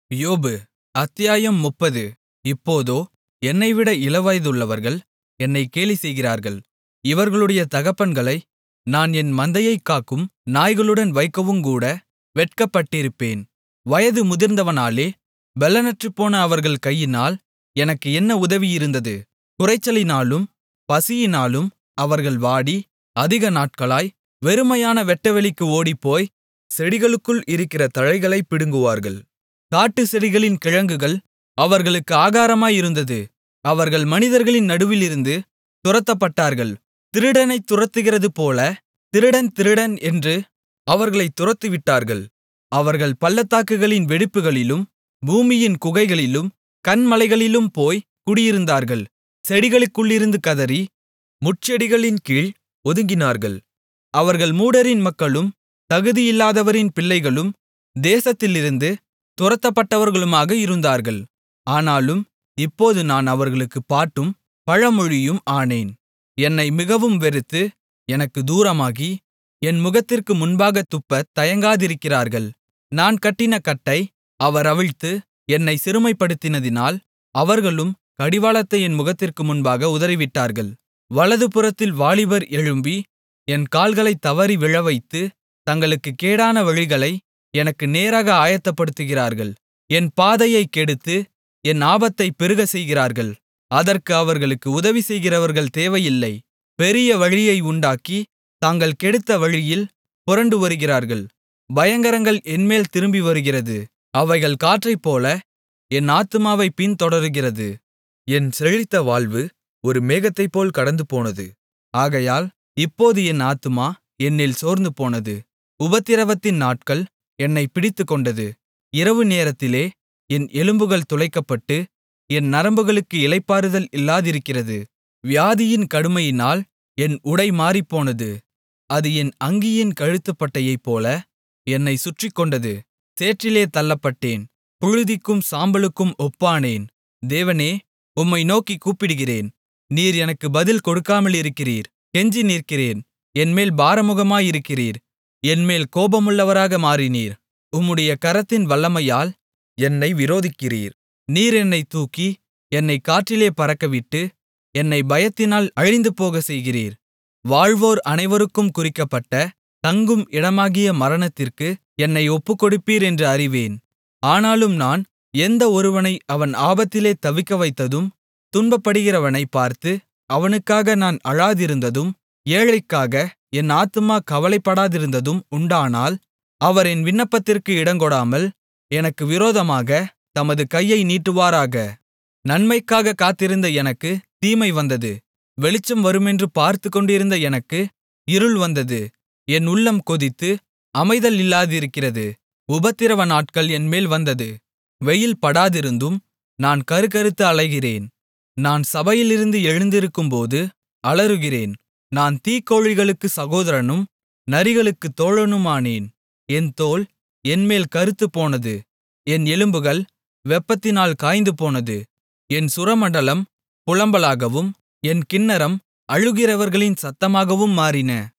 யோபு அத்தியாயம் முப்பது இப்போதோ என்னைவிட இளவயதுள்ளவர்கள் என்னைக் கேலிசெய்கிறார்கள் இவர்களுடைய தகப்பன்களை நான் என் மந்தையைக் காக்கும் நாய்களுடன் வைக்கவுங்கூட வெட்கப்பட்டிருப்பேன் வயது முதிர்ந்தவனாலே பெலனற்றுப்போன அவர்கள் கையினால் எனக்கு என்ன உதவி இருந்தது குறைச்சலினாலும் பசியினாலும் அவர்கள் வாடி அதிக நாட்களாய் வெறுமையான வெட்டவெளிக்கு ஓடிப்போய் செடிகளுக்குள் இருக்கிற தழைகளைப் பிடுங்குவார்கள் காட்டுச்செடிகளின் கிழங்குகள் அவர்களுக்கு ஆகாரமாயிருந்தது அவர்கள் மனிதர்களின் நடுவிலிருந்து துரத்தப்பட்டார்கள் திருடனைத் துரத்துகிறதுபோல திருடன் திருடன் என்று அவர்களைத் துரத்திவிட்டார்கள் அவர்கள் பள்ளத்தாக்குகளின் வெடிப்புகளிலும் பூமியின் குகைகளிலும் கன்மலைகளிலும் போய் குடியிருந்தார்கள் செடிகளுக்குள்ளிருந்து கதறி முட்செடிகளின் கீழ் ஒதுங்கினார்கள் அவர்கள் மூடரின் மக்களும் தகுதியில்லாதவரின் பிள்ளைகளும் தேசத்திலிருந்து துரத்தப்பட்டவர்களுமாக இருந்தார்கள் ஆனாலும் இப்போது நான் அவர்களுக்குப் பாட்டும் பழமொழியும் ஆனேன் என்னை மிகவும் வெறுத்து எனக்குத் தூரமாகி என் முகத்திற்கு முன்பாகத் துப்பத் தயங்காதிருக்கிறார்கள் நான் கட்டின கட்டை அவர் அவிழ்த்து என்னைச் சிறுமைப்படுத்தினதினால் அவர்களும் கடிவாளத்தை என் முகத்திற்கு முன்பாக உதறிவிட்டார்கள் வலதுபுறத்தில் வாலிபர் எழும்பி என் கால்களைத் தவறி விழவைத்து தங்களுக்குக் கேடான வழிகளை எனக்கு நேராக ஆயத்தப்படுத்துகிறார்கள் என் பாதையைக் கெடுத்து என் ஆபத்தைப் பெருகச்செய்கிறார்கள் அதற்கு அவர்களுக்கு உதவி செய்கிறவர்கள் தேவையில்லை பெரிய வழியை உண்டாக்கி தாங்கள் கெடுத்த வழியில் புரண்டு வருகிறார்கள் பயங்கரங்கள் என்மேல் திரும்பி வருகிறது அவைகள் காற்றைப்போல என் ஆத்துமாவைப் பின்தொடருகிறது என் செழித்த வாழ்வு ஒரு மேகத்தைப்போல் கடந்துபோனது ஆகையால் இப்போது என் ஆத்துமா என்னில் சோர்ந்துபோனது உபத்திரவத்தின் நாட்கள் என்னைப் பிடித்துக்கொண்டது இரவு நேரத்திலே என் எலும்புகள் துளைக்கப்பட்டு என் நரம்புகளுக்கு இளைப்பாறுதல் இல்லாதிருக்கிறது வியாதியின் கடுமையினால் என் உடை மாறிப்போனது அது என் அங்கியின் கழுத்துப்பட்டையைப்போல என்னைச் சுற்றிக்கொண்டது சேற்றிலே தள்ளப்பட்டேன் புழுதிக்கும் சாம்பலுக்கும் ஒப்பானேன் தேவனே உம்மை நோக்கிக் கூப்பிடுகிறேன் நீர் எனக்கு பதில் கொடுக்காமலிருக்கிறீர் கெஞ்சி நிற்கிறேன் என்மேல் பாரமுகமாயிருக்கிறீர் என்மேல் கோபமுள்ளவராக மாறினீர் உம்முடைய கரத்தின் வல்லமையால் என்னை விரோதிக்கிறீர் நீர் என்னைத் தூக்கி என்னைக் காற்றிலே பறக்கவிட்டு என்னை பயத்தினால் அழிந்துபோகச் செய்கிறீர் வாழ்வோர் அனைவருக்கும் குறிக்கப்பட்ட தங்கும் இடமாகிய மரணத்திற்கு என்னை ஒப்புக்கொடுப்பீர் என்று அறிவேன் ஆனாலும் நான் எந்த ஒருவனை அவன் ஆபத்திலே தவிக்கவைத்ததும் துன்பப்படுகிறவனைப் பார்த்து அவனுக்காக நான் அழாதிருந்ததும் ஏழைக்காக என் ஆத்துமா கவலைப்படாதிருந்ததும் உண்டானால் அவர் என் விண்ணப்பத்திற்கு இடங்கொடாமல் எனக்கு விரோதமாக தமது கையை நீட்டுவாராக நன்மைக்காக காத்திருந்த எனக்கு தீமை வந்தது வெளிச்சம் வருமென்று பார்த்துக்கொண்டிருந்த எனக்கு இருள் வந்தது என் உள்ளம் கொதித்து அமைதல் இல்லாதிருக்கிறது உபத்திரவ நாட்கள் என்மேல் வந்தது வெயில் படாதிருந்தும் நான் கருகருத்து அலைகிறேன் நான் சபையிலிருந்து எழுந்திருக்கும்போது அலறுகிறேன் நான் தீக்கோழிகளுக்குச் சகோதரனும் நரிகளுக்குத் தோழனுமானேன் என் தோல் என்மேல் கருத்துப்போனது என் எலும்புகள் வெப்பத்தினால் காய்ந்துபோனது என் சுரமண்டலம் புலம்பலாகவும் என் கின்னரம் அழுகிறவர்களின் சத்தமாகவும் மாறின